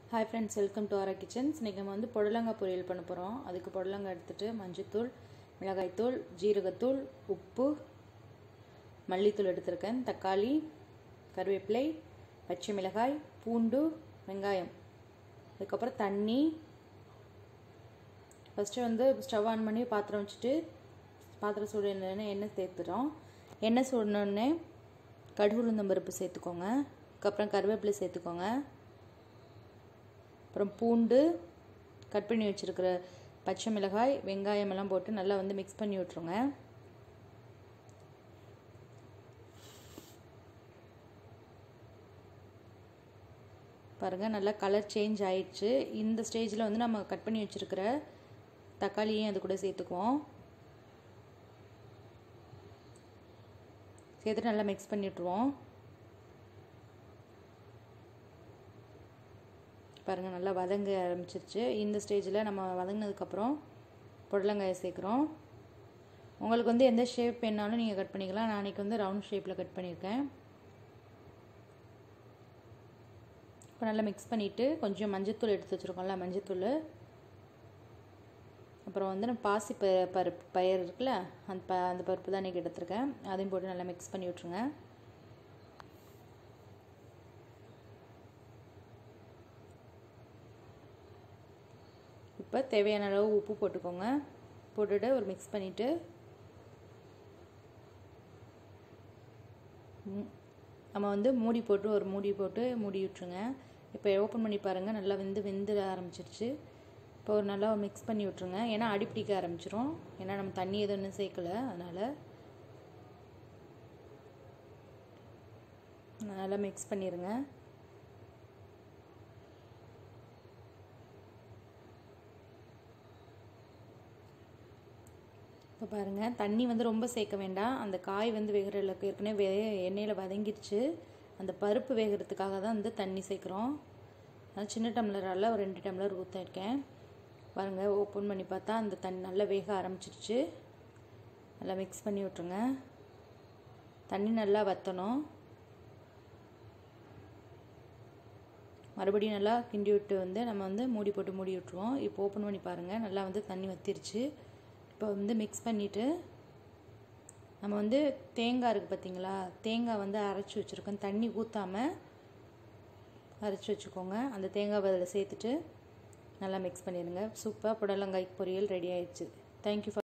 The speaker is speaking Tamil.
hi friends welcome to Aara kitchens இன்றைக்கி நம்ம வந்து புடலங்காய் பொரியல் பண்ண போகிறோம் அதுக்கு புடலங்காய் எடுத்துகிட்டு மஞ்சத்தூள் மிளகாய்த்தூள் ஜீரகத்தூள் உப்பு மல்லித்தூள் எடுத்திருக்கேன் தக்காளி கருவேப்பிலை பச்சை மிளகாய் பூண்டு வெங்காயம் அதுக்கப்புறம் தண்ணி ஃபஸ்ட்டு வந்து ஸ்டவ் ஆன் பண்ணி பாத்திரம் வச்சுட்டு பாத்திரம் சூடு எண்ணெய் எண்ணெய் சேர்த்துறோம் எண்ணெய் சூடினோடனே கடுகு உளுந்தம் பருப்பு சேர்த்துக்கோங்க அதுக்கப்புறம் கருவேப்பிலை சேர்த்துக்கோங்க அப்புறம் பூண்டு கட் பண்ணி வச்சுருக்கிற பச்சை மிளகாய் வெங்காயம் எல்லாம் போட்டு நல்லா வந்து மிக்ஸ் பண்ணி விட்ருங்க பாருங்கள் நல்லா கலர் சேஞ்ச் ஆயிடுச்சு இந்த ஸ்டேஜில் வந்து நம்ம கட் பண்ணி வச்சுருக்கிற தக்காளியும் அது கூட சேர்த்துக்குவோம் சேர்த்துட்டு நல்லா மிக்ஸ் பண்ணி விட்ருவோம் பாருங்கள் நல்லா வதங்க ஆரம்பிச்சிருச்சு இந்த ஸ்டேஜில் நம்ம வதங்கினதுக்கப்புறம் புடலங்காயை சேர்க்குறோம் உங்களுக்கு வந்து எந்த ஷேப் வேணாலும் நீங்கள் கட் பண்ணிக்கலாம் நான் அன்றைக்கி வந்து ரவுண்ட் ஷேப்பில் கட் பண்ணியிருக்கேன் இப்போ நல்லா மிக்ஸ் பண்ணிவிட்டு கொஞ்சம் மஞ்சத்தூள் எடுத்து வச்சுருக்கோம்ல மஞ்சத்தூள் அப்புறம் வந்து நான் பாசி ப பருப்பு பயிர் இருக்குல்ல அந்த ப அந்த பருப்பு தான் இன்றைக்கி எடுத்துருக்கேன் அதையும் போட்டு நல்லா மிக்ஸ் பண்ணி விட்ருங்க இப்போ தேவையான அளவு உப்பு போட்டுக்கோங்க போட்டுட்டு ஒரு மிக்ஸ் பண்ணிவிட்டு நம்ம வந்து மூடி போட்டு ஒரு மூடி போட்டு மூடி விட்ருங்க இப்போ ஓப்பன் பண்ணி பாருங்கள் நல்லா வெந்து வெந்து ஆரம்பிச்சிருச்சு இப்போ ஒரு நல்லா மிக்ஸ் பண்ணி விட்ருங்க ஏன்னா அடிப்பிடிக்க ஆரம்பிச்சிரும் ஏன்னா நம்ம தண்ணி எதுவும் சேர்க்கல அதனால் நல்லா மிக்ஸ் பண்ணிடுங்க இப்போ பாருங்கள் தண்ணி வந்து ரொம்ப சேர்க்க வேண்டாம் அந்த காய் வந்து வேகிற அளவுக்கு ஏற்கனவே எண்ணெயில் வதங்கிடுச்சு அந்த பருப்பு வேகிறதுக்காக தான் வந்து தண்ணி சேர்க்குறோம் அதனால் சின்ன டம்ளரால் ஒரு ரெண்டு டம்ளர் ஊற்றிருக்கேன் பாருங்கள் ஓப்பன் பண்ணி பார்த்தா அந்த தண்ணி நல்லா வேக ஆரம்பிச்சிருச்சு நல்லா மிக்ஸ் பண்ணி விட்ருங்க தண்ணி நல்லா வற்றணும் மறுபடியும் நல்லா கிண்டி விட்டு வந்து நம்ம வந்து மூடி போட்டு மூடி விட்ருவோம் இப்போ ஓப்பன் பண்ணி பாருங்கள் நல்லா வந்து தண்ணி வத்திருச்சு இப்போ வந்து மிக்ஸ் பண்ணிவிட்டு நம்ம வந்து தேங்காய் இருக்குது பார்த்தீங்களா தேங்காய் வந்து அரைச்சி வச்சுருக்கோம் தண்ணி ஊற்றாமல் அரைச்சி வச்சுக்கோங்க அந்த தேங்காய் அதில் சேர்த்துட்டு நல்லா மிக்ஸ் பண்ணிடுங்க சூப்பராக புடலங்காய் பொரியல் ரெடி ஆயிடுச்சு தேங்க்யூ ஃபார்